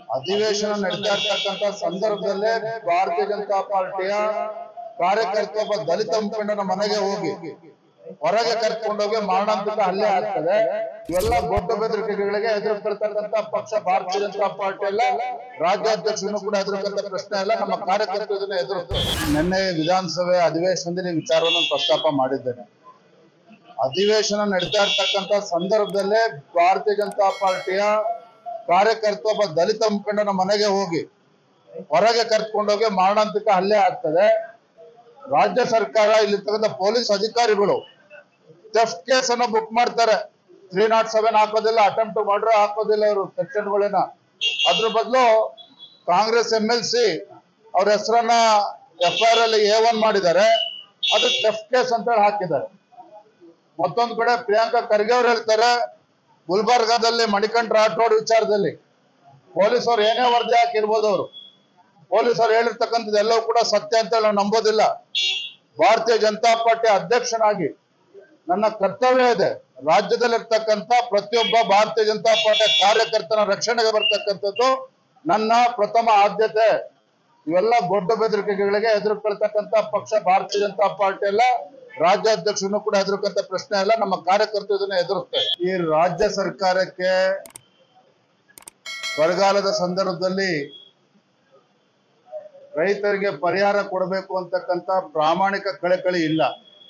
ಅಧಿವೇಶನ ನಡೀತಾ ಇರ್ತಕ್ಕಂಥ ಸಂದರ್ಭದಲ್ಲೇ ಭಾರತೀಯ ಜನತಾ ಪಾರ್ಟಿಯ ಕಾರ್ಯಕರ್ತ ಒಬ್ಬ ದಲಿತ ಮುಖಂಡನ ಮನೆಗೆ ಹೋಗಿ ಹೊರಗೆ ಕರ್ಕೊಂಡೋಗಿ ಮಾರಣಾಂತಿಕ ಹಲ್ಲೆ ಆಗ್ತದೆ ಇವೆಲ್ಲ ದೊಡ್ಡ ಬೆದರಿಕೆಗಳಿಗೆ ಎದುರಿಸ್ತಿರ್ತಕ್ಕಂಥ ಪಕ್ಷ ಭಾರತೀಯ ಜನತಾ ಪಾರ್ಟಿ ಅಲ್ಲ ರಾಜ್ಯಾಧ್ಯಕ್ಷರು ಕೂಡ ಎದುರುಕಂತ ಪ್ರಶ್ನೆ ಅಲ್ಲ ನಮ್ಮ ಕಾರ್ಯಕರ್ತರು ಇದನ್ನ ಎದುರಿಸ್ತಾರೆ ನಿನ್ನೆ ವಿಧಾನಸಭೆ ಅಧಿವೇಶನದಲ್ಲಿ ಈ ವಿಚಾರವನ್ನು ಪ್ರಸ್ತಾಪ ಮಾಡಿದ್ದೇನೆ ಅಧಿವೇಶನ ನಡೀತಾ ಇರ್ತಕ್ಕಂಥ ಸಂದರ್ಭದಲ್ಲೇ ಭಾರತೀಯ ಜನತಾ ಪಾರ್ಟಿಯ ಕಾರ್ಯಕರ್ತ ಒಬ್ಬ ದಲಿತ ಮುಖಂಡನ ಮನೆಗೆ ಹೋಗಿ ಹೊರಗೆ ಕರ್ಕೊಂಡೋಗಿ ಮಾರಣಾಂತಿಕ ಹಲ್ಲೆ ಆಗ್ತದೆ ರಾಜ್ಯ ಸರ್ಕಾರ ಇಲ್ಲಿರ್ತಕ್ಕಂಥ ಪೊಲೀಸ್ ಅಧಿಕಾರಿಗಳು ಟೆಫ್ಟ್ ಕೇಸ್ ಅನ್ನ ಬುಕ್ ಮಾಡ್ತಾರೆ ತ್ರೀ ನಾಟ್ ಸೆವೆನ್ ಹಾಕೋದಿಲ್ಲ ಅಟೆಂಪ್ಟ್ ಮರ್ಡರ್ ಹಾಕೋದಿಲ್ಲ ಅವರು ಸೆಕ್ಷನ್ಗಳನ್ನ ಅದ್ರ ಬದಲು ಕಾಂಗ್ರೆಸ್ ಎಂ ಎಲ್ ಸಿ ಅವ್ರ ಹೆಸರನ್ನ ಎಫ್ ಐ ಆರ್ ಅಲ್ಲಿ ಎ ಒನ್ ಮಾಡಿದ್ದಾರೆ ಅದು ಟೆಫ್ಟ್ ಕೇಸ್ ಅಂತ ಹೇಳಿ ಹಾಕಿದ್ದಾರೆ ಮತ್ತೊಂದು ಕಡೆ ಪ್ರಿಯಾಂಕಾ ಖರ್ಗೆ ಅವ್ರು ಹೇಳ್ತಾರೆ ಗುಲ್ಬರ್ಗಾದಲ್ಲಿ ಮಣಿಕಂಠ ರಾಠೋಡ್ ವಿಚಾರದಲ್ಲಿ ಪೊಲೀಸರು ಏನೇ ವರದಿ ಹಾಕಿರ್ಬೋದು ಅವರು ಪೊಲೀಸರು ಹೇಳಿರ್ತಕ್ಕಂಥದ್ದು ಎಲ್ಲವೂ ಕೂಡ ಸತ್ಯ ಅಂತ ಹೇಳಿ ನಾವು ನಂಬೋದಿಲ್ಲ ಭಾರತೀಯ ಜನತಾ ಪಾರ್ಟಿ ಅಧ್ಯಕ್ಷನಾಗಿ ನನ್ನ ಕರ್ತವ್ಯ ಇದೆ ರಾಜ್ಯದಲ್ಲಿರ್ತಕ್ಕಂಥ ಪ್ರತಿಯೊಬ್ಬ ಭಾರತೀಯ ಜನತಾ ಪಾರ್ಟಿ ಕಾರ್ಯಕರ್ತನ ರಕ್ಷಣೆಗೆ ಬರ್ತಕ್ಕಂಥದ್ದು ನನ್ನ ಪ್ರಥಮ ಆದ್ಯತೆ ಇವೆಲ್ಲ ದೊಡ್ಡ ಬೆದರಿಕೆಗಳಿಗೆ ಎದುರುಕೊಳ್ತಕ್ಕಂಥ ಪಕ್ಷ ಭಾರತೀಯ ಜನತಾ ಪಾರ್ಟಿ ಅಲ್ಲ ರಾಜ್ಯಾಧ್ಯಕ್ಷರು ಕೂಡ ಎದುರುಕಂತ ಪ್ರಶ್ನೆ ಅಲ್ಲ ನಮ್ಮ ಕಾರ್ಯಕರ್ತರು ಇದನ್ನ ಎದುರುತ್ತೆ ಈ ರಾಜ್ಯ ಸರ್ಕಾರಕ್ಕೆ ಬರಗಾಲದ ಸಂದರ್ಭದಲ್ಲಿ ರೈತರಿಗೆ ಪರಿಹಾರ ಕೊಡಬೇಕು ಅಂತಕ್ಕಂಥ ಪ್ರಾಮಾಣಿಕ ಕಳಕಳಿ ಇಲ್ಲ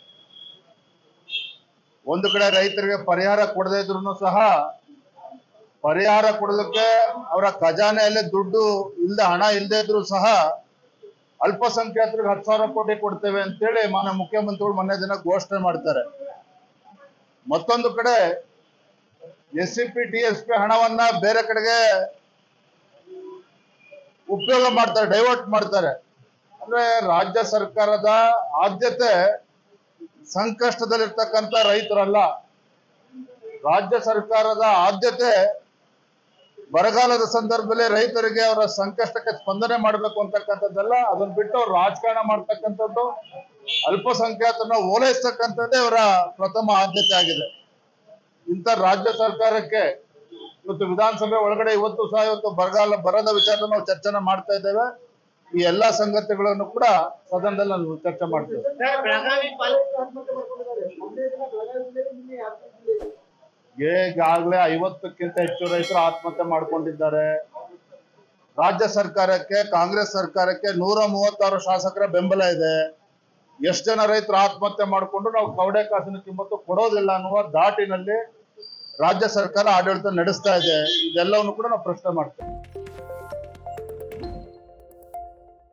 ಒಂದು ಕಡೆ ರೈತರಿಗೆ ಪರಿಹಾರ ಕೊಡದೇ ಇದ್ರು ಸಹ ಪರಿಹಾರ ಕೊಡೋದಕ್ಕೆ ಅವರ ಖಜಾನೆಯಲ್ಲಿ ದುಡ್ಡು ಇಲ್ಲದೆ ಹಣ ಇಲ್ಲದೆ ಇದ್ರು ಸಹ ಅಲ್ಪಸಂಖ್ಯಾತರಿಗೆ ಹತ್ತು ಸಾವಿರ ಕೋಟಿ ಕೊಡ್ತೇವೆ ಅಂತೇಳಿ ಮಾನ್ಯ ಮುಖ್ಯಮಂತ್ರಿಗಳು ಮೊನ್ನೆ ದಿನ ಘೋಷಣೆ ಮಾಡ್ತಾರೆ ಮತ್ತೊಂದು ಕಡೆ S C P T S P ಹಣವನ್ನ ಬೇರೆ ಕಡೆಗೆ ಉಪಯೋಗ ಮಾಡ್ತಾರೆ ಡೈವರ್ಟ್ ಮಾಡ್ತಾರೆ ಅಂದ್ರೆ ರಾಜ್ಯ ಸರ್ಕಾರದ ಆದ್ಯತೆ ಸಂಕಷ್ಟದಲ್ಲಿರ್ತಕ್ಕಂಥ ರೈತರಲ್ಲ ರಾಜ್ಯ ಸರ್ಕಾರದ ಆದ್ಯತೆ ಬರಗಾಲದ ಸಂದರ್ಭದಲ್ಲಿ ರೈತರಿಗೆ ಅವರ ಸಂಕಷ್ಟಕ್ಕೆ ಸ್ಪಂದನೆ ಮಾಡಬೇಕು ಅಂತಕ್ಕಂಥದ್ದಲ್ಲ ಅದನ್ನ ಬಿಟ್ಟು ಅವ್ರು ರಾಜಕಾರಣ ಮಾಡ್ತಕ್ಕಂಥದ್ದು ಅಲ್ಪಸಂಖ್ಯಾತರನ್ನ ಓಲೈಸ್ತಕ್ಕಂಥದ್ದೇ ಅವರ ಪ್ರಥಮ ಆದ್ಯತೆ ಆಗಿದೆ ಇಂಥ ರಾಜ್ಯ ಸರ್ಕಾರಕ್ಕೆ ಇವತ್ತು ವಿಧಾನಸಭೆ ಒಳಗಡೆ ಇವತ್ತು ಸಹ ಇವತ್ತು ಬರಗಾಲ ಬರದ ವಿಚಾರ ನಾವು ಚರ್ಚೆ ಮಾಡ್ತಾ ಇದ್ದೇವೆ ಈ ಎಲ್ಲಾ ಸಂಗತಿಗಳನ್ನು ಕೂಡ ಸದನದಲ್ಲಿ ನಾವು ಚರ್ಚೆ ಮಾಡ್ತೇವೆ ಬೆಳಗಾವಿ ಪಾಲಿಕೆ ಈಗಾಗಲೇ ಐವತ್ತಕ್ಕಿಂತ ಹೆಚ್ಚು ರೈತರು ಆತ್ಮಹತ್ಯೆ ಮಾಡ್ಕೊಂಡಿದ್ದಾರೆ ರಾಜ್ಯ ಸರ್ಕಾರಕ್ಕೆ ಕಾಂಗ್ರೆಸ್ ಸರ್ಕಾರಕ್ಕೆ ನೂರ ಮೂವತ್ತಾರು ಶಾಸಕರ ಬೆಂಬಲ ಇದೆ ಎಷ್ಟು ಜನ ರೈತರು ಆತ್ಮಹತ್ಯೆ ಮಾಡಿಕೊಂಡು ನಾವು ಕವಡೆ ಕಾಸಿನ ಕಿಮ್ಮತ್ತು ಕೊಡೋದಿಲ್ಲ ಅನ್ನುವ ದಾಟಿನಲ್ಲಿ ರಾಜ್ಯ ಸರ್ಕಾರ ಆಡಳಿತ ನಡೆಸ್ತಾ ಇದೆ ಇದೆಲ್ಲವನ್ನು ಕೂಡ ನಾವು ಪ್ರಶ್ನೆ ಮಾಡ್ತೇವೆ